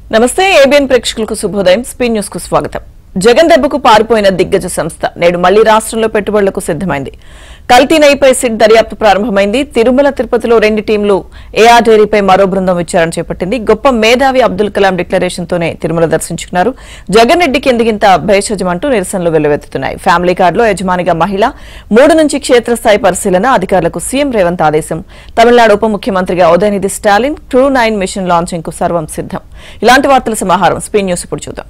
నమస్తే ఏబిఎన్ ప్రేక్షకులకు శుభోదయం స్పీ న్యూస్ కు స్వాగతం జగన్ దెబ్బకు పారిపోయిన దిగ్గజ సంస్థ నేడు మళ్లీ రాష్ట్రంలో పెట్టుబడులకు సిద్దమైంది కల్తీ నెయ్యిపై సిట్ దర్యాప్తు ప్రారంభమైంది తిరుమల తిరుపతిలో రెండు టీంలు ఏఆర్ డైరీపై మరో బృందం విచారణ చేపట్టింది గొప్ప మేధావి అబ్దుల్ కలాం డిక్లరేషన్ తోనే తిరుమల దర్శించుకున్నారు జగన్ రెడ్డికి ఎందుకింత భేషజమంటూ నిరసనలు వెల్లువెత్తుతున్నాయి ఫ్యామిలీ కార్డులో యజమానిగా మహిళ మూడు నుంచి క్షేత్రస్థాయి పరిశీలన అధికారులకు సీఎం రేవంత్ ఆదేశం తమిళనాడు ఉప ముఖ్యమంత్రిగా Udhayanidhi Stalin true nine mission launching కు సర్వం సిద్దం ఇలాంటి వార్తల సమాహారం స్పీ న్యూస్ ఇప్పుడు చూద్దాం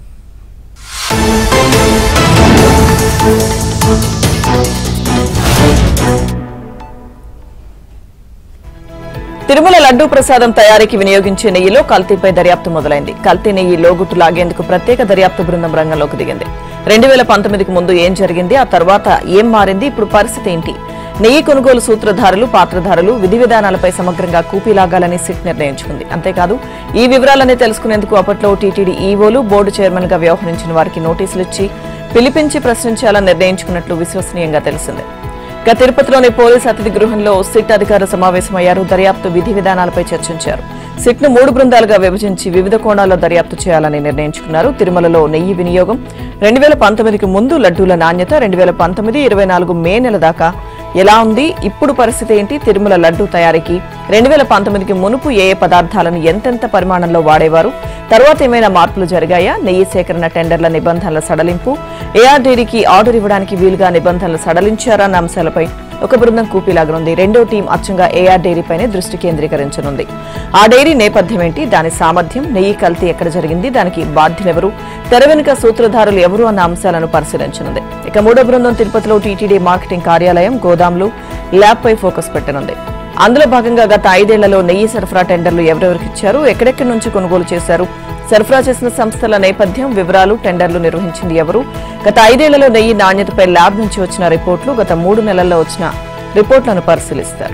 తిరుమల లడ్డూ ప్రసాదం తయారీకి వినియోగించే నెయ్యిలో కల్తీపై దర్యాప్తు మొదలైంది కల్తీ నెయ్యి లోగుట్టు లాగేందుకు ప్రత్యేక దర్యాప్తు బృందం రంగంలోకి దిగింది రెండు వేల పంతొమ్మిదికి ముందు ఏం జరిగింది ఆ తర్వాత ఏం మారింది ఇప్పుడు పరిస్థితి ఏంటి నెయ్యి కొనుగోలు సూత్రధారులు పాత్రధారులు విధి విధానాలపై సమగ్రంగా కూపీలాగాలని సిట్ నిర్ణయించుకుంది అంతేకాదు ఈ వివరాలన్నీ తెలుసుకునేందుకు అప్పట్లో టీటీడీ ఈవోలు బోర్డు చైర్మన్ గా వ్యవహరించిన వారికి నోటీసులు ఇచ్చి పిలిపించి ప్రశ్నించాలని నిర్ణయించుకున్నట్లు విశ్వసనీయంగా తెలిసింది ఇక తిరుపతిలోని పోలీస్ అతిథి గృహంలో సిట్ అధికారులు సమావేశమయ్యారు దర్యాప్తు విధి విధానాలపై చర్చించారు సిట్ ను మూడు బృందాలుగా విభజించి వివిధ కోణాల్లో దర్యాప్తు చేయాలని నిర్ణయించుకున్నారు తిరుమలలో నెయ్యి వినియోగం రెండు వేల పంతొమ్మిదికి ముందు లడ్డూల నాణ్యత రెండు వేల పంతొమ్మిది ఇరవై నాలుగు మే నెల దాకా ఎలా ఉంది ఇప్పుడు పరిస్థితి ఏంటి తిరుమల లడ్డూ తయారీకి రెండు వేల పంతొమ్మిదికి మునుపు ఏ ఏ పదార్థాలను ఎంతెంత పరిమాణంలో వాడేవారు తర్వాత ఏమైనా మార్పులు జరిగాయా నెయ్యి సేకరణ టెండర్ల నిబంధనల సడలింపు ఏఆర్డీడీకి ఆర్డర్ ఇవ్వడానికి వీలుగా నిబంధనలు సడలించారా అన్న అంశాలపై ఒక బృందం కూపీలాగనుంది రెండో టీం అచ్చంగా ఏఆర్ డైరీపైనే దృష్టి కేంద్రీకరించనుంది ఆ డైరీ నేపథ్యం ఏంటి దాని సామర్థ్యం నెయ్యి కల్తీ ఎక్కడ జరిగింది దానికి బాధ్యులెవరు తెర వెనుక సూత్రధారులు ఎవరు అన్న అంశాలను పరిశీలించనుంది ఇక మూడో బృందం తిరుపతిలో టీటీడీ మార్కెటింగ్ కార్యాలయం గోదాంలు ల్యాబ్ పై ఫోకస్ పెట్టనుంది అందులో భాగంగా గత ఐదేళ్లలో నెయ్యి సరఫరా టెండర్లు ఎవరెవరికి ఇచ్చారు ఎక్కడెక్కడి నుంచి కొనుగోలు చేశారు సరఫరా చేసిన సంస్థల నేపథ్యం వివరాలు టెండర్లు నిర్వహించింది ఎవరు గత ఐదేళ్లలో నెయ్యి నాణ్యతపై ల్యాబ్ నుంచి వచ్చిన రిపోర్టులు గత మూడు నెలల్లో వచ్చిన రిపోర్టులను పరిశీలిస్తారు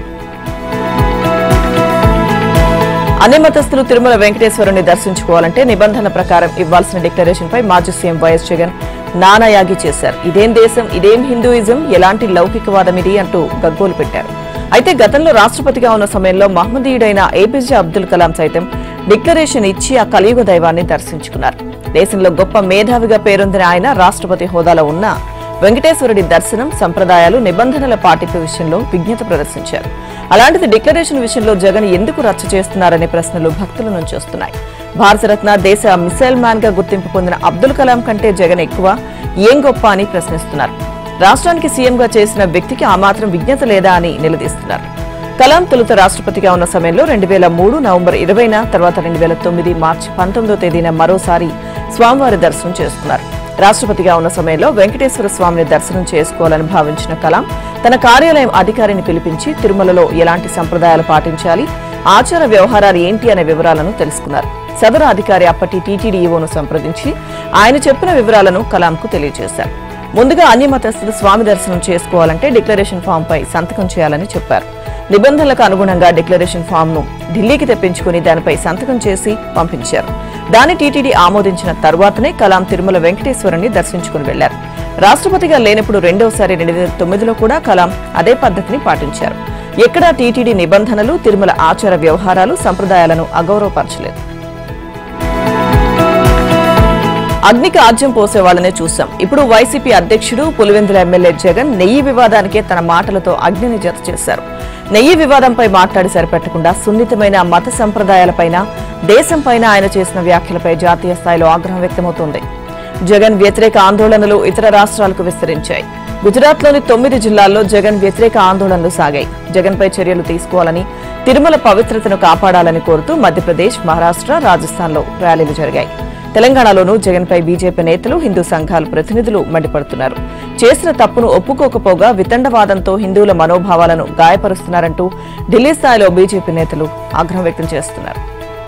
అన్ని మతస్థులు తిరుమల వెంకటేశ్వరుని దర్శించుకోవాలంటే నిబంధనల ప్రకారం ఇవ్వాల్సిన డిక్లరేషన్ పై మాజీ సీఎం వైఎస్ జగన్ నానాయాగి చేశారు ఇదేం దేశం ఇదేం హిందూయిజం ఎలాంటి లౌకికవాదం ఇది అంటూ గగ్గోలు పెట్టారు అయితే గతంలో రాష్ట్రపతిగా ఉన్న సమయంలో మహమ్మదీయుడైన ఏపీజే అబ్దుల్ కలాం సైతం డిక్లరేషన్ ఇచ్చి ఆ కలియుగ దైవాన్ని దర్శించుకున్నారు దేశంలో గొప్ప మేధావిగా పేరొందిన ఆయన రాష్ట్రపతి హోదాలో ఉన్న వెంకటేశ్వరుడి దర్శనం సంప్రదాయాలు నిబంధనల పాటింపు విషయంలో విజ్ఞత ప్రదర్శించారు అలాంటిది డిక్లరేషన్ విషయంలో జగన్ ఎందుకు రచ్చ చేస్తున్నారనే ప్రశ్నలు భక్తుల నుంచి వస్తున్నాయి భారతరత్న దేశ మిసైల్ మ్యాన్ గా గుర్తింపు పొందిన అబ్దుల్ కలాం కంటే జగన్ ఎక్కువ ఏం గొప్ప అని ప్రశ్నిస్తున్నారు రాష్ట్రానికి సీఎంగా చేసిన వ్యక్తికి ఆ మాత్రం విజ్ఞత లేదా అని నిలదీస్తున్నారు కలాం తొలుత రాష్ట్రపతిగా ఉన్న సమయంలో రెండు వేల మూడు నవంబర్ ఇరవైన తర్వాత రెండు వేల తొమ్మిది మార్చి పంతొమ్మిదో తేదీన మరోసారి స్వామివారి దర్శనం చేసుకున్నారు రాష్ట్రపతిగా ఉన్న సమయంలో వెంకటేశ్వర స్వామిని దర్శనం చేసుకోవాలని భావించిన కలాం తన కార్యాలయం అధికారిని పిలిపించి తిరుమలలో ఎలాంటి సంప్రదాయాలు పాటించాలి ఆచార వ్యవహారాలు ఏంటి అనే వివరాలను తెలుసుకున్నారు సదరు అధికారి అప్పటి టీటీడీ ఈవోను సంప్రదించి ఆయన చెప్పిన వివరాలను కలాంకు తెలియజేశారు ముందుగా అన్ని మతస్థులు స్వామి దర్శనం చేసుకోవాలంటే డిక్లరేషన్ ఫామ్ పై సంతకం చేయాలని చెప్పారు నిబంధనలకు అనుగుణంగా డిక్లరేషన్ ఫామ్ ను ఢిల్లీకి తెప్పించుకుని దానిపై సంతకం చేసి పంపించారు దాన్ని టీటీడీ ఆమోదించిన తర్వాతనే కలాం తిరుమల వెంకటేశ్వరుని దర్శించుకుని వెళ్లారు రాష్ట్రపతిగా లేనప్పుడు రెండవసారి రెండు వేల తొమ్మిదిలో కూడా కలాం అదే పద్ధతిని పాటించారు ఎక్కడా టీటీడీ నిబంధనలు తిరుమల ఆచార వ్యవహారాలు సంప్రదాయాలను అగౌరవపరచలేదు అగ్నికి ఆజ్యం పోసే వాళ్ళనే చూశాం ఇప్పుడు వైసీపీ అధ్యక్షుడు పులివెందుల ఎమ్మెల్యే జగన్ నెయ్యి వివాదానికే తన మాటలతో అగ్నిని జత చేశారు నెయ్యి వివాదంపై మాట్లాడి సరిపెట్టకుండా సున్నితమైన మత సంప్రదాయాలపైన దేశంపైన ఆయన చేసిన వ్యాఖ్యలపై జాతీయ స్థాయిలో ఆగ్రహం వ్యక్తమవుతోంది జగన్ వ్యతిరేక ఆందోళనలు ఇతర రాష్ట్రాలకు విస్తరించాయి గుజరాత్లోని తొమ్మిది జిల్లాల్లో జగన్ వ్యతిరేక ఆందోళనలు సాగాయి జగన్పై చర్యలు తీసుకోవాలని తిరుమల పవిత్రతను కాపాడాలని కోరుతూ మధ్యప్రదేశ్ మహారాష్ట్ర రాజస్థాన్లో ర్యాలీలు జరిగాయి తెలంగాణలోనూ జగన్పై బీజేపీ నేతలు హిందూ సంఘాల ప్రతినిధులు మండిపడుతున్నారు చేసిన తప్పును ఒప్పుకోకపోగా వితండవాదంతో హిందువుల మనోభావాలను గాయపరుస్తున్నారంటూ ఢిల్లీ స్థాయిలో బీజేపీ నేతలు ఆగ్రహం వ్యక్తం చేస్తున్నారు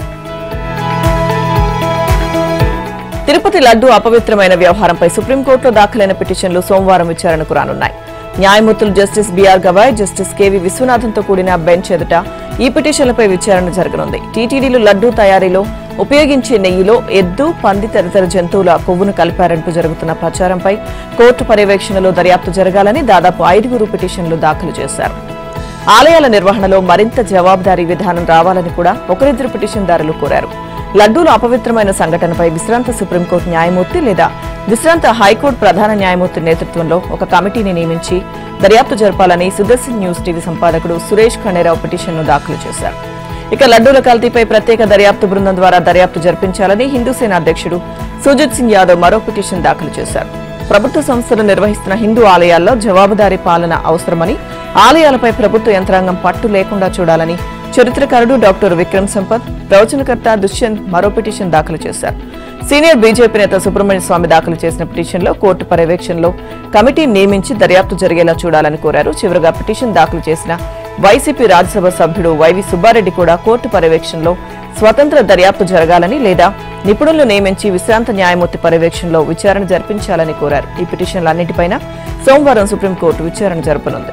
తిరుపతి లడ్డు అపవిత్రమైన వ్యవహారంపై సుప్రీంకోర్టులో దాఖలైన పిటిషన్లు సోమవారం విచారణకు రానున్నాయి న్యాయమూర్తులు justice BR Gavai justice KV విశ్వనాథన్తో కూడిన బెంచ్ ఎదుట ఈ పిటిషన్లపై విచారణ జరగనుంది టీటీడీలు లడ్డూ తయారీలో ఉపయోగించే నెయ్యిలో ఎద్దు పంది తదితర జంతువుల కొవ్వును కలిపారంటూ జరుగుతున్న ప్రచారంపై కోర్టు పర్యవేక్షణలో దర్యాప్తు జరగాలని దాదాపు ఐదుగురు పిటిషన్లు దాఖలు చేశారు ఆలయాల నిర్వహణలో మరింత జవాబుదారీ విధానం రావాలని కూడా ఒకరిద్దరు పిటిషన్దారులు కోరారు లడ్డూలు అపవిత్రమైన సంఘటనపై విశ్రాంత సుప్రీంకోర్టు న్యాయమూర్తి లేదా విశ్రాంత హైకోర్టు ప్రధాన న్యాయమూర్తి నేతృత్వంలో ఒక కమిటీని నియమించి దర్యాప్తు జరపాలని సుదర్శన్ న్యూస్ టీవీ సంపాదకుడు సురేష్ ఖండేరావు పిటిషన్ను దాఖలు చేశారు ఇక లడ్డూల కల్తీపై ప్రత్యేక దర్యాప్తు బృందం ద్వారా దర్యాప్తు జరిపించాలని హిందూసేన అధ్యక్షుడు సుజిత్ సింగ్ యాదవ్ మరో పిటిషన్ దాఖలు చేశారు ప్రభుత్వ సంస్థలు నిర్వహిస్తున్న హిందూ ఆలయాల్లో జవాబుదారీ పాలన అవసరమని ఆలయాలపై ప్రభుత్వ యంత్రాంగం పట్టు లేకుండా చూడాలని చరిత్రకారుడు డాక్టర్ విక్రమ్ సంపత్ ప్రవచనకర్త దుష్యంత్ మరో పిటిషన్ దాఖలు చేశారు సీనియర్ బీజేపీ నేత సుబ్రహ్మణ్య స్వామి దాఖలు చేసిన పిటిషన్లో కోర్టు పర్యవేక్షణలో కమిటీ నియమించి దర్యాప్తు జరిగేలా చూడాలని కోరారు చివరగా పిటిషన్ దాఖలు చేసిన వైసీపీ రాజ్యసభ సభ్యుడు వైవి సుబ్బారెడ్డి కూడా కోర్టు పర్యవేక్షణలో స్వతంత్ర దర్యాప్తు జరగాలని లేదా నిపుణులు నియమించి విశ్రాంత న్యాయమూర్తి పర్యవేక్షణలో విచారణ జరిపించాలని కోరారు ఈ పిటిషన్లన్నింటిపైన సోమవారం సుప్రీంకోర్టు విచారణ జరపనుంది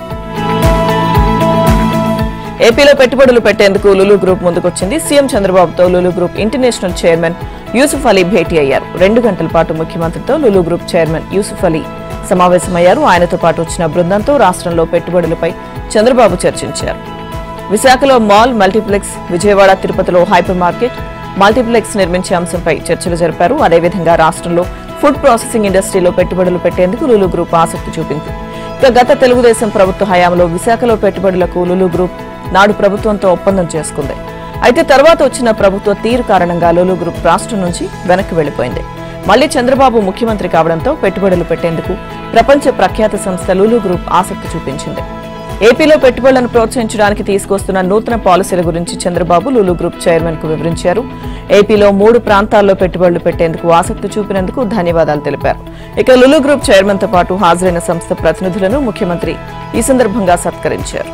ఏపీలో పెట్టుబడులు పెట్టేందుకు లులు గ్రూప్ ముందుకొచ్చింది సీఎం చంద్రబాబుతో Lulu group international chairman Yusuff Ali భేటీ అయ్యారు రెండు గంటల పాటు ముఖ్యమంత్రితో లులు గ్రూప్ చైర్మన్ యూసుఫ్ అలీ సమావేశమయ్యారు ఆయనతో పాటు వచ్చిన బృందంతో రాష్ట్రంలో పెట్టుబడులపై చంద్రబాబు చర్చించారు విశాఖలో మాల్ మల్టీప్లెక్స్ విజయవాడ తిరుపతిలో హైపర్ మార్కెట్ మల్టీప్లెక్స్ నిర్మించే అంశంపై చర్చలు జరిపారు అదేవిధంగా రాష్ట్రంలో ఫుడ్ ప్రాసెసింగ్ ఇండస్ట్రీలో పెట్టుబడులు పెట్టేందుకు లులు గ్రూప్ ఆసక్తి చూపింది ఇక గత తెలుగుదేశం ప్రభుత్వ హయాంలో విశాఖలో పెట్టుబడులకు లులు గ్రూప్ నాడు ప్రభుత్వంతో ఒప్పందం చేసుకుంది అయితే తర్వాత వచ్చిన ప్రభుత్వ తీరు కారణంగా లులు గ్రూప్ రాష్ట్రం నుంచి వెనక్కి వెళ్లిపోయింది మళ్లీ చంద్రబాబు ముఖ్యమంత్రి కావడంతో పెట్టుబడులు పెట్టేందుకు ప్రపంచ ప్రఖ్యాత సంస్థ లులు గ్రూప్ ఆసక్తి చూపించింది ఏపీలో పెట్టుబడులను ప్రోత్సహించడానికి తీసుకొస్తున్న నూతన పాలసీల గురించి చంద్రబాబు లులు గ్రూప్ చైర్మన్ కు వివరించారు ఏపీలో మూడు ప్రాంతాల్లో పెట్టుబడులు పెట్టేందుకు ఆసక్తి చూపినందుకు ధన్యవాదాలు తెలిపారు ఇక లులు గ్రూప్ చైర్మన్ తో పాటు హాజరైన సంస్థ ప్రతినిధులను ముఖ్యమంత్రి ఈ సందర్భంగా సత్కరించారు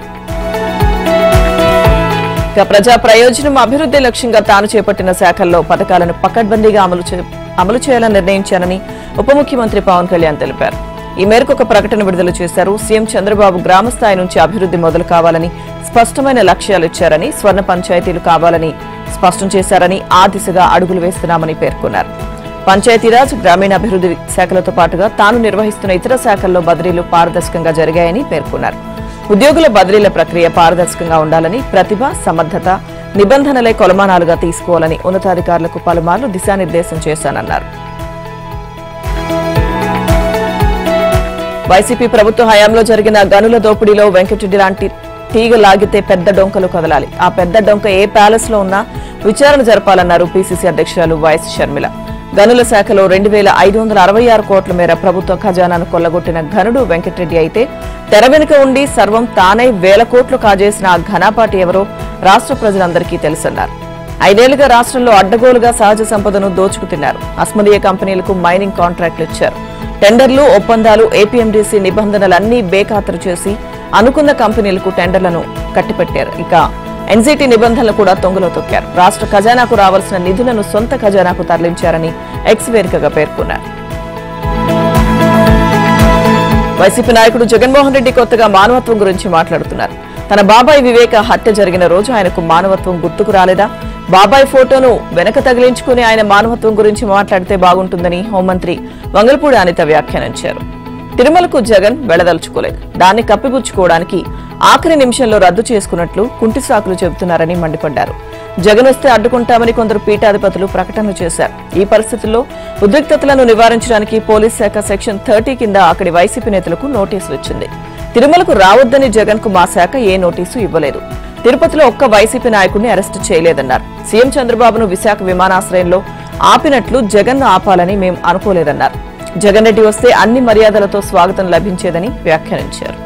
ఇక ప్రజా ప్రయోజనం అభివృద్ధి లక్ష్యంగా తాను చేపట్టిన శాఖల్లో పథకాలను పకడ్బందీగా అమలు చే- అమలు చేయాలని నిర్ణయించానని ఉప ముఖ్యమంత్రి పవన్ కళ్యాణ్ తెలిపారు ఈ మేరకు ఒక ప్రకటన విడుదల చేశారు సీఎం చంద్రబాబు గ్రామ స్థాయి నుంచి అభివృద్ధి మొదలు కావాలని స్పష్టమైన లక్ష్యాలు ఇచ్చారని స్వర్ణ పంచాయతీలు కావాలని స్పష్టం చేశారని ఆ దిశగా అడుగులు వేస్తున్నామని పేర్కొన్నారు పంచాయతీరాజ్ గ్రామీణాభివృద్ధి శాఖలతో పాటుగా తాను నిర్వహిస్తున్న ఇతర శాఖల్లో బదిలీలు పారదర్శకంగా జరిగాయని పేర్కొన్నారు ఉద్యోగుల బదిలీల ప్రక్రియ పారదర్శకంగా ఉండాలని ప్రతిభ సమర్థత నిబంధనలే కొలమానాలుగా తీసుకోవాలని ఉన్నతాధికారులకు పలుమార్లు దిశానిర్దేశం చేశానన్నారు వైసీపీ ప్రభుత్వ హయాంలో జరిగిన గనుల దోపిడీలో వెంకటరెడ్డి లాంటి తీగ లాగితే పెద్ద డొంకలు కదలాలి ఆ పెద్ద డొంక ఏ ప్యాలెస్ లో ఉన్నా విచారణ జరపాలన్నారు పీసీసీ అధ్యక్షురాలు వైఎస్ షర్మిల గనుల శాఖలో రెండు వేల ఐదు వందల అరవై ఆరు కోట్ల మేర ప్రభుత్వ ఖజానాను కొల్లగొట్టిన ఘనుడు వెంకటరెడ్డి అయితే తెర వెనుక ఉండి సర్వం తానై వేల కోట్లు కాజేసిన ఆ ఘనాపాటి ఎవరో రాష్ట్ర ప్రజలందరికీ తెలుసన్నారు ఐదేళ్లుగా రాష్ట్రంలో అడ్డగోలుగా సహజ సంపదను దోచుకు తిన్నారు అస్మదీయ కంపెనీలకు మైనింగ్ కాంట్రాక్టులు ఇచ్చారు టెండర్లు ఒప్పందాలు ఏపీఎండీసీ నిబంధనలన్నీ బేఖాతరు చేసి అనుకున్న కంపెనీలకు టెండర్లను కట్టిపెట్టారు ఇక ఎన్జీటీ నిబంధనలు కూడా తొంగలో తొక్కారు రాష్ట్ర ఖజానాకు రావాల్సిన నిధులను సొంత ఖజానాకు తరలించారని ఎక్స్ వేదికగా పేర్కొన్నారు వైసీపీ నాయకుడు జగన్మోహన్ రెడ్డి కొత్తగా మానవత్వం గురించి మాట్లాడుతున్నారు తన బాబాయ్ వివేక హత్య జరిగిన రోజు ఆయనకు మానవత్వం గుర్తుకు రాలేదా బాబాయ్ ఫోటోను వెనక తగిలించుకుని ఆయన మానవత్వం గురించి మాట్లాడితే బాగుంటుందని హోంమంత్రి వంగల్పూడి అనిత వ్యాఖ్యానించారు తిరుమలకు జగన్ వెళ్లదలుచుకోలేదు దాన్ని కప్పిపుచ్చుకోవడానికి ఆఖరి నిమిషంలో రద్దు చేసుకున్నట్లు కుంటి సాకులు చెబుతున్నారని మండిపడ్డారు జగన్ వస్తే అడ్డుకుంటామని కొందరు పీఠాధిపతులు ప్రకటనలు చేశారు ఈ పరిస్థితుల్లో ఉద్రిక్తతలను నివారించడానికి పోలీస్ శాఖ సెక్షన్ థర్టీ కింద అక్కడి వైసీపీ నేతలకు నోటీసులు ఇచ్చింది తిరుమలకు రావద్దని జగన్ కు మా శాఖ ఏ నోటీసు ఇవ్వలేదు తిరుపతిలో ఒక్క వైసీపీ నాయకుడిని అరెస్టు చేయలేదన్నారు సీఎం చంద్రబాబును విశాఖ విమానాశ్రయంలో ఆపినట్లు జగన్ ఆపాలని మేం అనుకోలేదన్నారు జగన్ రెడ్డి వస్తే అన్ని మర్యాదలతో స్వాగతం లభించేదని వ్యాఖ్యానించారు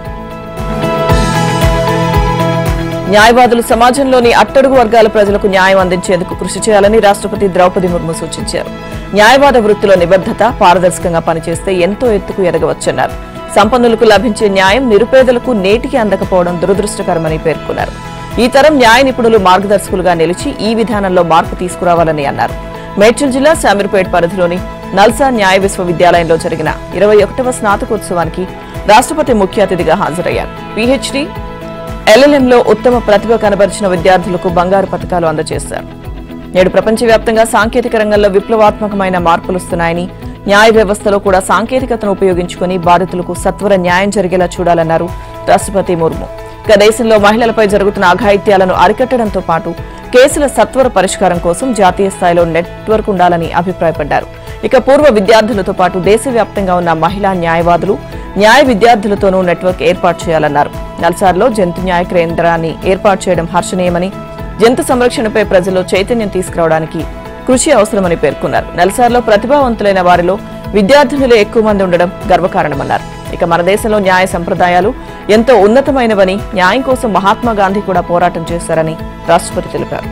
న్యాయవాదులు సమాజంలోని అట్టడుగు వర్గాల ప్రజలకు న్యాయం అందించేందుకు కృషి చేయాలని రాష్ట్రపతి ద్రౌపది ముర్ము సూచించారు న్యాయవాద వృత్తిలో నిబద్ధత పారదర్శకంగా పనిచేస్తే ఎంతో ఎత్తుకు ఎదగవచ్చన్నారు సంపన్నులకు లభించే న్యాయం నిరుపేదలకు నేటికి అందకపోవడం దురదృష్టకరమని పేర్కొన్నారు ఈ తరం న్యాయ నిపుణులు మార్గదర్శకులుగా నిలిచి ఈ విధానంలో మార్పు తీసుకురావాలని అన్నారు మేడ్చల్ జిల్లా శామీర్పేట్ పరిధిలోని నల్సా న్యాయ విశ్వవిద్యాలయంలో జరిగిన ఇరవై ఒకటవ స్నాతకోత్సవానికి రాష్ట్రపతి ముఖ్య అతిథిగా హాజరయ్యారు పీహెచ్డీ ఎల్ఎల్ఎంలో ఉత్తమ ప్రతిభ కనబరిచిన విద్యార్థులకు బంగారు పథకాలు అందజేశారు నేడు ప్రపంచవ్యాప్తంగా సాంకేతిక రంగంలో విప్లవాత్మకమైన మార్పులు వస్తున్నాయని న్యాయ వ్యవస్థలో కూడా సాంకేతికతను ఉపయోగించుకుని బాధితులకు సత్వర న్యాయం జరిగేలా చూడాలన్నారు రాష్ట్రపతి ముర్ము ఇక దేశంలో మహిళలపై జరుగుతున్న అఘాయిత్యాలను అరికట్టడంతో పాటు కేసుల సత్వర పరిష్కారం కోసం జాతీయ స్థాయిలో నెట్వర్క్ ఉండాలని అభిప్రాయపడ్డారు ఇక పూర్వ విద్యార్థులతో పాటు దేశవ్యాప్తంగా ఉన్న మహిళా న్యాయవాదులు న్యాయ విద్యార్థులతోనూ నెట్వర్క్ ఏర్పాటు చేయాలన్నారు నల్సార్లో జంతు న్యాయ కేంద్రాన్ని ఏర్పాటు చేయడం హర్షణీయమని జంతు సంరక్షణపై ప్రజల్లో చైతన్యం తీసుకురావడానికి కృషి అవసరమని పేర్కొన్నారు నల్సార్లో ప్రతిభావంతులైన వారిలో విద్యార్థినులు ఎక్కువ మంది ఉండడం గర్వకారణమన్నారు ఇక మన దేశంలో న్యాయ సంప్రదాయాలు ఎంతో ఉన్నతమైనవని న్యాయం కోసం మహాత్మా గాంధీ కూడా పోరాటం చేశారని రాష్ట్రపతి తెలిపారు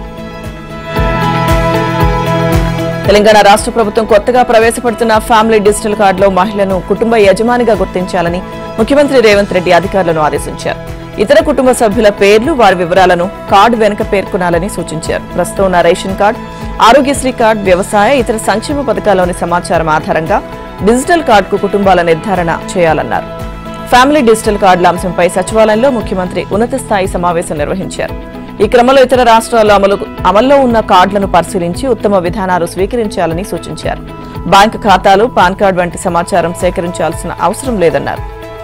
తెలంగాణ రాష్ట్ర ప్రభుత్వం కొత్తగా ప్రవేశపెడుతున్న ఫ్యామిలీ డిజిటల్ కార్డులో మహిళను కుటుంబ యజమానిగా గుర్తించాలని ముఖ్యమంత్రి రేవంత్ రెడ్డి అధికారులను ఆదేశించారు ఇతర కుటుంబ సభ్యుల పేర్లు వారి వివరాలను కార్డు వెనుక పేర్కొనాలని సూచించారు ప్రస్తుతం ఉన్న రేషన్ కార్డు ఆరోగ్యశ్రీ కార్డు వ్యవసాయ ఇతర సంక్షేమ పథకాల్లోని సమాచారం ఆధారంగా డిజిటల్ కార్డుకు కుటుంబాల నిర్ధారణ చేయాలన్నారు ఫ్యామిలీ డిజిటల్ కార్డుల అంశంపై సచివాలయంలో ముఖ్యమంత్రి ఉన్నత స్థాయి సమావేశం నిర్వహించారు ఈ క్రమంలో ఇతర రాష్ట్రాల్లో అమలు అమల్లో ఉన్న కార్డులను పరిశీలించి ఉత్తమ విధానాలు స్వీకరించాలని సూచించారు బ్యాంకు ఖాతాలు పాన్ కార్డు వంటి సమాచారం సేకరించాల్సిన అవసరం లేదన్నారు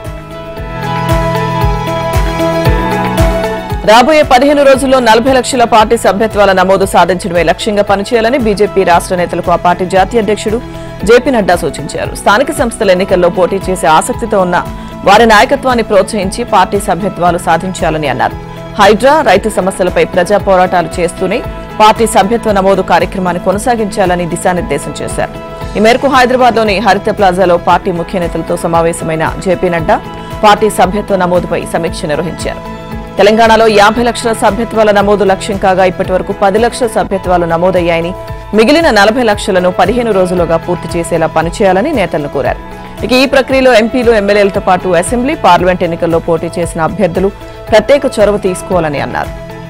రాబోయే పదిహేను రోజుల్లో నలభై లక్షల పార్టీ సభ్యత్వాల నమోదు సాధించడమే లక్ష్యంగా పనిచేయాలని బీజేపీ రాష్ట్ర నేతలకు ఆ పార్టీ జాతీయ అధ్యక్షుడు జేపీ నడ్డా సూచించారు స్థానిక సంస్థల ఎన్నికల్లో పోటీ చేసే ఆసక్తితో ఉన్న వారి నాయకత్వాన్ని ప్రోత్సహించి పార్టీ సభ్యత్వాలు సాధించాలని అన్నారు హైడ్రా రైతు సమస్యలపై ప్రజా పోరాటాలు చేస్తూనే పార్టీ సభ్యత్వ నమోదు కార్యక్రమాన్ని కొనసాగించాలని దిశానిర్దేశం చేశారు ఈ మేరకు హైదరాబాద్లోని హరిత ప్లాజాలో పార్టీ ముఖ్య నేతలతో సమావేశమైన జేపీ నడ్డా పార్టీ సభ్యత్వ నమోదుపై సమీక్ష నిర్వహించారు తెలంగాణలో యాభై లక్షల సభ్యత్వాల నమోదు లక్ష్యం కాగా ఇప్పటి వరకు పది లక్షల సభ్యత్వాలు నమోదయ్యాయని మిగిలిన నలభై లక్షలను పదిహేను రోజులుగా పూర్తి చేసేలా పనిచేయాలని నేతలను కోరారు ఇక ఈ ప్రక్రియలో ఎంపీలు ఎమ్మెల్యేలతో పాటు అసెంబ్లీ పార్లమెంట్ ఎన్నికల్లో పోటీ చేసిన అభ్యర్థులు ప్రత్యేక చొరవ తీసుకోవాలని అన్నారు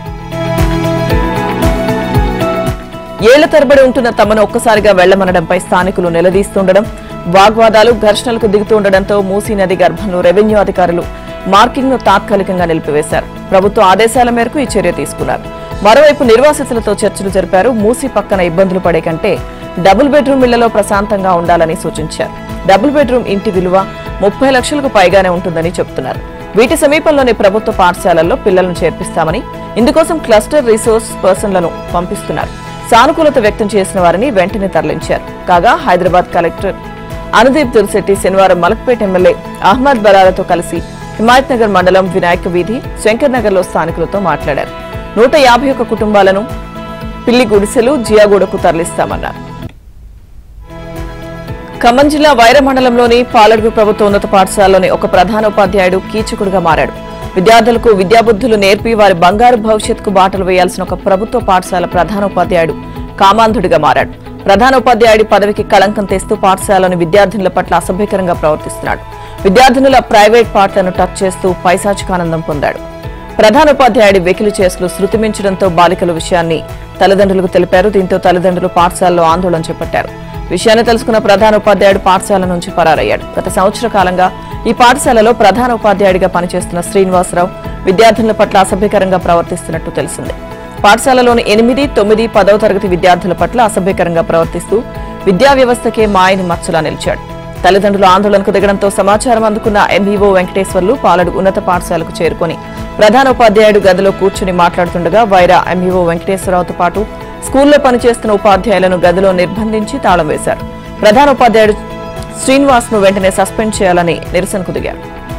ఏళ్ల తరబడి ఉంటున్న తమను ఒక్కసారిగా వెళ్లమనడంపై స్థానికులు నిలదీస్తుండడం వాగ్వాదాలు ఘర్షణలకు దిగుతుండటంతో మూసీ నది గర్భంలో రెవెన్యూ అధికారులు మార్కింగ్ ను తాత్కాలికంగా నిలిపివేశారు ప్రభుత్వ ఆదేశాల మేరకు ఈ చర్య తీసుకున్నారు మరోవైపు నిర్వాసితులతో చర్చలు జరిపారు మూసీ పక్కన ఇబ్బందులు పడే కంటే డబుల్ బెడ్రూమ్ ఇళ్లలో ప్రశాంతంగా ఉండాలని సూచించారు డబుల్ బెడ్రూమ్ ఇంటి విలువ ముప్పై లక్షలకు పైగానే ఉంటుందని చెబుతున్నారు వీటి సమీపంలోని ప్రభుత్వ పాఠశాలల్లో పిల్లలను చేర్పిస్తామని ఇందుకోసం క్లస్టర్ రిసోర్స్ పర్సన్లను పంపిస్తున్నారు సానుకూలత వ్యక్తం చేసిన వారిని వెంటనే తరలించారు కాగా హైదరాబాద్ కలెక్టర్ అనుదీప్ దుర్శెట్టి శనివారం మలక్పేట ఎమ్మెల్యే అహ్మద్ బరాలతో కలిసి హిమాయత్ నగర్ మండలం వినాయక వీధి శంకర్ నగర్ లో స్థానికులతో మాట్లాడారు నూట యాభై ఒక్క కుటుంబాలను పిల్లి గుడిసెలు జియాగూడకు తరలిస్తామన్నారు ఖమ్మం జిల్లా వైర మండలంలోని పాలడుగు ప్రభుత్వ ఉన్నత పాఠశాలలోని ఒక ప్రధాన ఉపాధ్యాయుడు కీచకుడుగా మారాడు విద్యార్థులకు విద్యాబుద్ధులు నేర్పి వారి బంగారు భవిష్యత్తుకు బాటలు వేయాల్సిన ఒక ప్రభుత్వ పాఠశాల ప్రధాన ఉపాధ్యాయుడు కామాంధుడిగా మారాడు ప్రధాన ఉపాధ్యాయుడి పదవికి కళంకం తెస్తూ పాఠశాలలోని విద్యార్థినుల పట్ల అసభ్యకరంగా ప్రవర్తిస్తున్నాడు విద్యార్థినుల ప్రైవేట్ పాటలను టచ్ చేస్తూ పైశాచికానందం పొందాడు ప్రధాన ఉపాధ్యాయుడి వెకిలి చేసులు శృతి మించడంతో బాలికల విషయాన్ని తల్లిదండ్రులకు తెలిపారు దీంతో తల్లిదండ్రులు పాఠశాలలో ఆందోళన చేపట్టారు విషయాన్ని తెలుసుకున్న ప్రధాన ఉపాధ్యాయుడు పాఠశాల నుంచి పరారయ్యాడు గత సంవత్సర కాలంగా ఈ పాఠశాలలో ప్రధాన ఉపాధ్యాయుడిగా పనిచేస్తున్న శ్రీనివాసరావు విద్యార్థుల పట్ల అసభ్యకరంగా ప్రవర్తిస్తున్నట్టు తెలిసింది పాఠశాలలోని ఎనిమిది తొమ్మిది పదవ తరగతి విద్యార్థుల పట్ల అసభ్యకరంగా ప్రవర్తిస్తూ విద్యా వ్యవస్థకే మాయని మచ్చలా నిలిచాడు తల్లిదండ్రులు ఆందోళనకు దిగడంతో సమాచారం అందుకున్న ఎంఈఓ వెంకటేశ్వర్లు పాలడు ఉన్నత పాఠశాలకు చేరుకొని ప్రధాన ఉపాధ్యాయుడు గదిలో కూర్చుని మాట్లాడుతుండగా వైరా ఎంఈఓ వెంకటేశ్వరరావుతో పాటు స్కూల్లో పనిచేస్తున్న ఉపాధ్యాయులను గదిలో నిర్బంధించి తాళం వేశారు ప్రధాన ఉపాధ్యాయుడు శ్రీనివాస్ ను వెంటనే సస్పెండ్ చేయాలని నిరసనకు దిగారు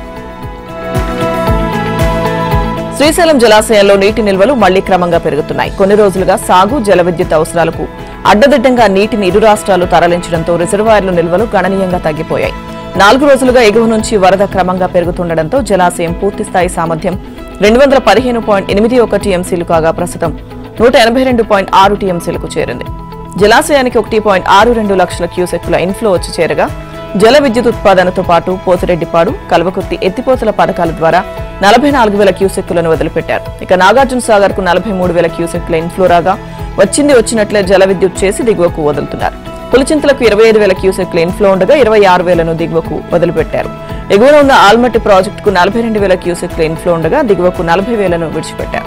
శ్రీశైలం జలాశయంలో నీటి నిల్వలు మళ్లీ క్రమంగా పెరుగుతున్నాయి కొన్ని రోజులుగా సాగు జల విద్యుత్ అవసరాలకు అడ్డదిడ్డంగా నీటిని ఇరు రాష్ట్రాలు తరలించడంతో రిజర్వాయర్ల నిల్వలు గణనీయంగా తగ్గిపోయాయి నాలుగు రోజులుగా ఎగువ నుంచి వరద క్రమంగా పెరుగుతుండటంతో జలాశయం పూర్తి స్థాయి సామర్థ్యం రెండు వందల పదిహేను పాయింట్ ఎనిమిది ఒక టీఎంసీలు కాగా ప్రస్తుతం నూట ఎనభై రెండు పాయింట్ ఆరు టీఎంసీలకు చేరింది జలాశయానికి ఒకటి పాయింట్ ఆరు రెండు లక్షల క్యూసెక్కుల ఇన్ఫ్లో వచ్చి చేరగా జల విద్యుత్ ఉత్పాదనతో పాటు పోతిరెడ్డిపాడు కల్వకుర్తి ఎత్తిపోతల పథకాల ద్వారా నలభై నాలుగు వేల క్యూసెక్కులను వదిలిపెట్టారు ఇక నాగార్జున సాగర్ కు నలభై మూడు వేల క్యూసెక్కుల ఇన్ఫ్లో రాగా వచ్చింది వచ్చినట్లే జల విద్యుత్ చేసి దిగువకు వదులుతున్నారు పులిచింతలకు ఇరవై ఐదు వేల క్యూసెక్ల ఇన్ఫ్లో ఉండగా ఇరవై ఆరు వేలను దిగువకు వదిలిపెట్టారు ఎగువన ఉన్న ఆల్మట్టి ప్రాజెక్టుకు నలభై రెండు వేల క్యూసెక్ల ఇన్ఫ్లో ఉండగా దిగువకు నలభై వేలను విడిచిపెట్టారు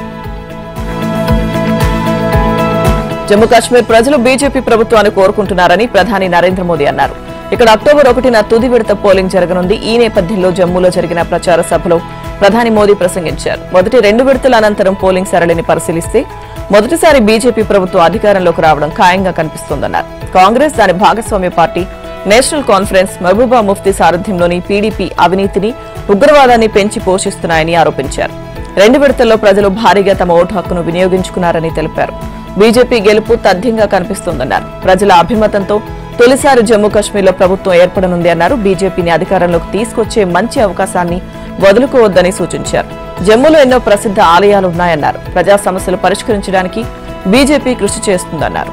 జమ్మూ కాశ్మీర్ ప్రజలు బీజేపీ ప్రభుత్వాన్ని కోరుకుంటున్నారని ప్రధాని నరేంద్ర మోదీ అన్నారు ఇక్కడ అక్టోబర్ ఒకటిన తుది విడత పోలింగ్ జరగనుంది ఈ నేపథ్యంలో జమ్మూలో జరిగిన ప్రచార సభలో ప్రధాని మోదీ ప్రసంగించారు మొదటి రెండు విడతల అనంతరం పోలింగ్ సరళిని పరిశీలిస్తే మొదటిసారి బీజేపీ ప్రభుత్వం అధికారంలోకి రావడం ఖాయంగా కనిపిస్తోందన్నారు కాంగ్రెస్ దాని భాగస్వామ్య party national conference Mehbooba Mufti సారథ్యంలోని పీడీపీ అవినీతిని ఉగ్రవాదాన్ని పెంచి పోషిస్తున్నాయని ఆరోపించారు రెండు విడతల్లో ప్రజలు భారీగా తమ ఓటు హక్కును వినియోగించుకున్నారని తెలిపారు బీజేపీ గెలుపు తథ్యంగా కనిపిస్తోందన్నారు ప్రజల అభిమతంతో తొలిసారి జమ్మూ కాశ్మీర్లో ప్రభుత్వం ఏర్పడనుంది అన్నారు బీజేపీని అధికారంలోకి తీసుకొచ్చే మంచి అవకాశాన్ని వదులుకోవద్దని సూచించారు జమ్మూలో ఎన్నో ప్రసిద్ధ ఆలయాలు ఉన్నాయన్నారు ప్రజా సమస్యలు పరిష్కరించడానికి బీజేపీ కృషి చేస్తుందన్నారు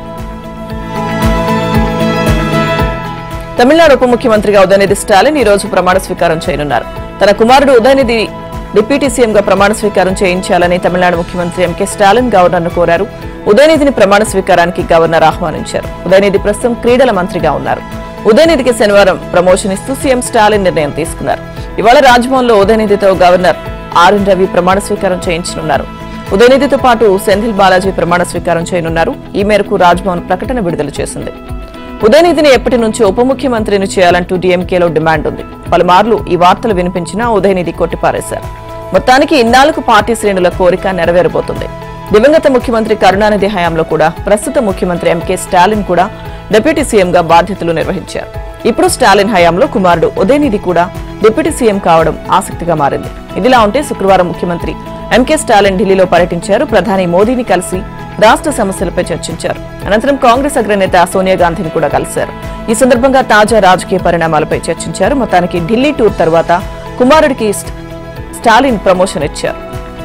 తమిళనాడు ఉప ముఖ్యమంత్రిగా ఉదయనిధి స్టాలిన్ ఈ రోజు ప్రమాణ స్వీకారం చేయనున్నారు తన కుమారుడు ఉదయనిధి డిప్యూటీ సీఎంగా ప్రమాణ స్వీకారం చేయించాలని తమిళనాడు ముఖ్యమంత్రి ఎంకే స్టాలిన్ గవర్నర్ను కోరారు ఉదయనిధిని ప్రమాణ స్వీకారానికి గవర్నర్ ఆహ్వానించారు ఉదయనిధి ప్రస్తుతం క్రీడల మంత్రిగా ఉన్నారు ఉదయనిధికి శనివారం ప్రమోషన్ ఇస్తూ సీఎం స్టాలిన్ నిర్ణయం తీసుకున్నారు ఇవాళ రాజ్భవన్లో ఉదయనిధితో గవర్నర్ ఆర్ఎన్ రవి ప్రమాణ స్వీకారం చేయించనున్నారు ఉదయనిధితో పాటు సెంధిల్ బాలాజీ ప్రమాణ స్వీకారం చేయనున్నారు ఈ మేరకు రాజ్భవన్ ప్రకటన విడుదల చేసింది ఉదయనిధిని ఎప్పటి నుంచో ఉప ముఖ్యమంత్రిని చేయాలంటూ డీఎంకేలో డిమాండ్ ఉంది పలుమార్లు ఈ వార్తలు వినిపించినా ఉదయనిధి కొట్టిపారేశారు మొత్తానికి ఇన్నాళ్లకు పార్టీ శ్రేణుల కోరిక నెరవేరబోతుంది దివంగత ముఖ్యమంత్రి కరుణానిధి హయాంలో కూడా ప్రస్తుత ముఖ్యమంత్రి ఎంకే స్టాలిన్ కూడా డిప్యూటీ సీఎంగా బాధ్యతలు నిర్వహించారు ఇప్పుడు స్టాలిన్ హయాంలో కుమారుడు ఉదయనిధి కూడా డిప్యూటీ సీఎం కావడం ఆసక్తిగా మారింది ఇదిలా ఉంటే శుక్రవారం ముఖ్యమంత్రి ఎంకే స్టాలిన్ ఢిల్లీలో పర్యటించారు ప్రధాని మోదీని కలిసి రాష్ట్ర సమస్యలపై చర్చించారు అనంతరం కాంగ్రెస్ అగ్రనేత సోనియా గాంధీని కూడా కలిశారు ఈ సందర్భంగా తాజా రాజకీయ పరిణామాలపై చర్చించారు మొత్తానికి ఢిల్లీ టూర్ తర్వాత కుమారుడికి స్ట్- స్టాలిన్ ప్రమోషన్ ఇచ్చారు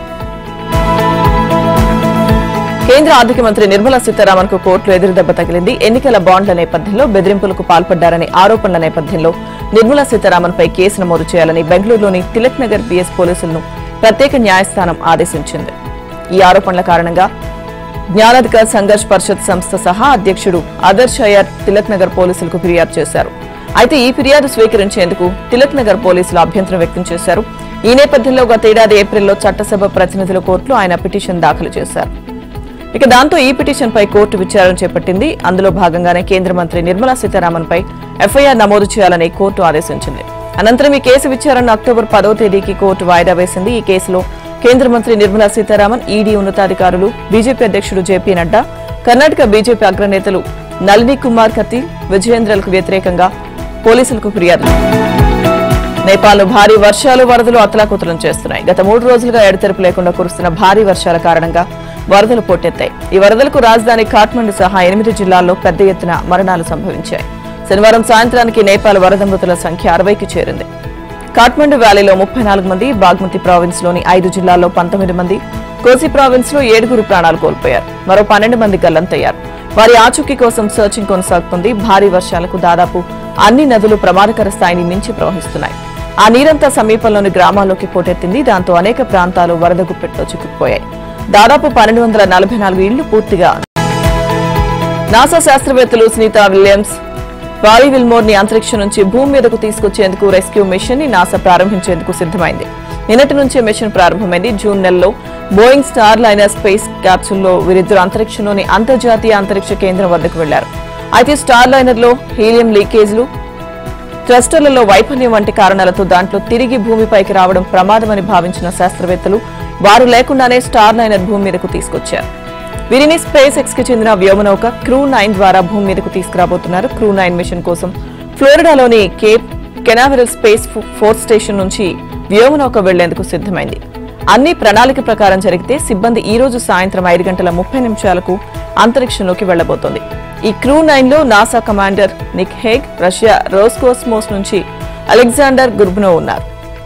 కేంద్ర ఆర్థిక మంత్రి నిర్మలా సీతారామన్ కు కోర్టులో ఎదురుదెబ్బ తగిలింది ఎన్నికల బాండ్ల నేపథ్యంలో బెదిరింపులకు పాల్పడ్డారనే ఆరోపణల నేపథ్యంలో నిర్మలా సీతారామన్ పై కేసు నమోదు చేయాలని బెంగళూరులోని తిలక్ నగర్ బీఎస్ పోలీసులను ప్రత్యేక న్యాయస్థానం ఆదేశించింది ఈ ఆరోపణల కారణంగా జ్ఞానాధికార్ సంఘర్ష్ పరిషత్ సంస్థ సహా అధ్యక్షుడు ఆదర్శ్ అయ్యర్ తిలక్ నగర్ పోలీసులకు ఫిర్యాదు చేశారు అయితే ఈ ఫిర్యాదు స్వీకరించేందుకు తిలక్ నగర్ పోలీసులు అభ్యంతరం వ్యక్తం చేశారు ఈ నేపథ్యంలో గత ఏడాది ఏప్రిల్లో చట్టసభ ప్రతినిధుల కోర్టులో ఆయన పిటిషన్ దాఖలు చేశారు ఇక దాంతో ఈ పిటిషన్ పై కోర్టు విచారణ చేపట్టింది అందులో భాగంగానే కేంద్ర మంత్రి నిర్మలా సీతారామన్ పై ఎఫ్ఐఆర్ నమోదు చేయాలని కోర్టు ఆదేశించింది అనంతరం ఈ కేసు విచారణ అక్టోబర్ పదో తేదీకి కోర్టు వాయిదా వేసింది ఈ కేసులో కేంద్ర మంత్రి నిర్మలా సీతారామన్ ఈడీ ఉన్నతాధికారులు బీజేపీ అధ్యక్షుడు జేపీ నడ్డా కర్ణాటక బీజేపీ అగ్రనేతలు నళిని కుమార్ కతీల్ విజయేంద్రలకు వ్యతిరేకంగా పోలీసులకు ఫిర్యాదు నేపాల్లో భారీ వర్షాలు వరదలు అతలాకుతలం చేస్తున్నాయి గత మూడు రోజులుగా ఎడతెరపు లేకుండా కురుస్తున్న భారీ వర్షాల కారణంగా వరదలు పోటెత్తాయి ఈ వరదలకు రాజధాని కాఠ్మండు సహా ఎనిమిది జిల్లాల్లో పెద్ద ఎత్తున మరణాలు సంభవించాయి శనివారం సాయంత్రానికి నేపాల్ వరద మృతుల సంఖ్య అరవైకి చేరింది కాఠ్మండు వ్యాలీలో ముప్పై నాలుగు మంది బాగ్మతి ప్రావిన్స్ లోని ఐదు జిల్లాల్లో పంతొమ్మిది మంది కోసి ప్రావిన్స్ లో ఏడుగురు ప్రాణాలు కోల్పోయారు మరో పన్నెండు మంది గల్లంతయ్యారు వారి ఆచూకీ కోసం సర్చింగ్ కొనసాగుతుంది భారీ వర్షాలకు దాదాపు అన్ని నదులు ప్రమాదకర స్థాయిని మించి ప్రవహిస్తున్నాయి ఆ నీరంతా సమీపంలోని గ్రామాల్లోకి పోటెత్తింది దాంతో అనేక ప్రాంతాలు వరద గుప్పెట్లో చిక్కుకుపోయాయి దాదాపు పన్నెండు వందల నలభై నాలుగు ఇళ్లు పూర్తిగా నాసా శాస్త్రవేత్తలు సునీత విలియమ్స్ బారీ విల్మోర్ ని అంతరిక్షం నుంచి భూమి మీదకు తీసుకొచ్చేందుకు రెస్క్యూ మిషన్ ని నాసా ప్రారంభించేందుకు సిద్ధమైంది నిన్నటి నుంచే మిషన్ ప్రారంభమైంది జూన్ నెలలో బోయింగ్ స్టార్ లైనర్ స్పేస్ క్యాప్సూల్లో వీరిద్దరు అంతరిక్షంలోని అంతర్జాతీయ అంతరిక్ష కేంద్రం వద్దకు వెళ్లారు అయితే స్టార్ లైనర్ లో హీలియం లీకేజ్లు థ్రస్టర్లలో వైఫల్యం వంటి కారణాలతో దాంట్లో తిరిగి భూమిపైకి రావడం ప్రమాదమని భావించిన శాస్త్రవేత్తలు వారు లేకుండానే స్టార్ లైనర్ భూమి మీదకు తీసుకొచ్చారు వీరిని స్పేస్ ఎక్స్ కి చెందిన వ్యోమనౌక క్రూ నైన్ ద్వారా భూమి మీదకు తీసుకురాబోతున్నారు క్రూ నైన్ మిషన్ కోసం ఫ్లోరిడాలోని కేప్ కెనావెరల్ స్పేస్ ఫో- ఫోర్స్ స్టేషన్ నుంచి వ్యోమనౌక వెళ్లేందుకు సిద్ధమైంది అన్ని ప్రణాళిక ప్రకారం జరిగితే సిబ్బంది ఈ రోజు సాయంత్రం ఐదు గంటల ముప్పై నిమిషాలకు అంతరిక్షంలోకి వెళ్లబోతోంది ఈ క్రూ నైన్ లో NASA commander Nick Hague Russia Roscosmos నుంచి అలెగ్జాండర్ గుర్బునో ఉన్నారు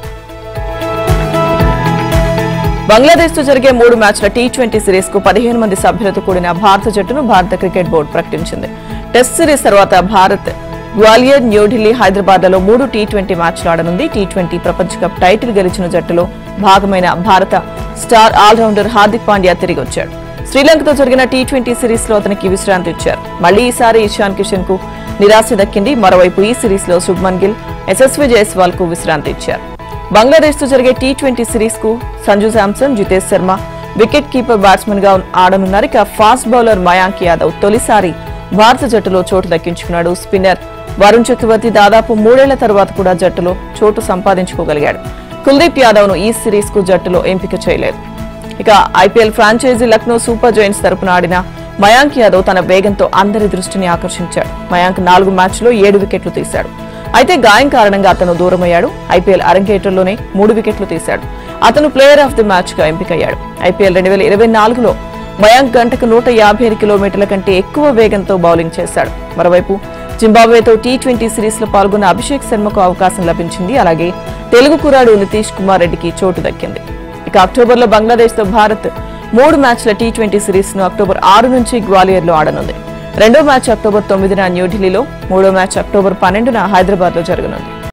బంగ్లాదేశ్ తో జరిగే మూడు మ్యాచ్ల టీ ట్వంటీ సిరీస్ కు పదిహేను మంది సభ్యులతో కూడిన భారత జట్టును భారత క్రికెట్ బోర్డు ప్రకటించింది టెస్ట్ సిరీస్ తర్వాత భారత్ గ్వాలియర్ న్యూఢిల్లీ హైదరాబాద్ లలో మూడు టీ ట్వంటీ మ్యాచ్లు ఆడనుంది టీ ట్వంటీ ప్రపంచ కప్ టైటిల్ గెలిచిన జట్టులో భాగమైన భారత స్టార్ ఆల్రౌండర్ హార్దిక్ పాండ్యా తిరిగి వచ్చాడు శ్రీలంకతో జరిగిన టీ ట్వంటీ సిరీస్ లో అతనికి విశ్రాంతి ఇచ్చారు మళ్లీ ఈసారి ఇషాన్ కిషన్ కు నిరాశ దక్కింది మరోవైపు ఈ సిరీస్ లో శుభ్మన్ గిల్ ఎస్ఎస్వి జైస్వాల్ కు విశ్రాంతి ఇచ్చారు బంగ్లాదేశ్ తో జరిగే టీ ట్వంటీ సిరీస్ కు Sanju Samson Jitesh Sharma wicket keeper batsmen గా ఆడనున్నారు ఇక ఫాస్ట్ బౌలర్ మయాంక్ యాదవ్ తొలిసారి భారత జట్టులో చోటు దక్కించుకున్నాడు స్పిన్నర్ వరుణ్ చక్రవర్తి దాదాపు మూడేళ్ల తర్వాత కూడా జట్టులో చోటు సంపాదించుకోగలిగాడు కుల్దీప్ యాదవ్ ను ఈ సిరీస్ కు జట్టులో ఎంపిక చేయలేదు ఇక IPL franchise Lucknow Super Giants తరపున ఆడిన మయాంక్ యాదవ్ తన వేగంతో అందరి దృష్టిని ఆకర్షించాడు మయాంక్ నాలుగు మ్యాచ్లో ఏడు వికెట్లు తీశాడు అయితే గాయం కారణంగా అతను దూరమయ్యాడు ఐపీఎల్ అరంగేట్రంలోనే మూడు వికెట్లు తీశాడు అతను ప్లేయర్ ఆఫ్ ది మ్యాచ్ గా ఎంపికయ్యాడు ఐపీఎల్ రెండు వేల ఇరవై నాలుగులో మయాంక్ గంటకు నూట యాభై ఐదు కిలోమీటర్ల కంటే ఎక్కువ వేగంతో బౌలింగ్ చేశాడు మరోవైపు జింబాబ్వేతో టీ ట్వంటీ సిరీస్ లో పాల్గొన్న అభిషేక్ శర్మకు అవకాశం లభించింది అలాగే తెలుగు కురాడు నితీష్ కుమార్ రెడ్డికి చోటు దక్కింది ఇక అక్టోబర్లో బంగ్లాదేశ్ తో భారత్ మూడు మ్యాచ్ల టీ ట్వంటీ సిరీస్ ను అక్టోబర్ ఆరు నుంచి గ్వాలియర్ లో ఆడనుంది రెండో మ్యాచ్ అక్టోబర్ తొమ్మిదిన న్యూఢిల్లీలో మూడో మ్యాచ్ అక్టోబర్ పన్నెండున హైదరాబాద్ లో జరగనుంది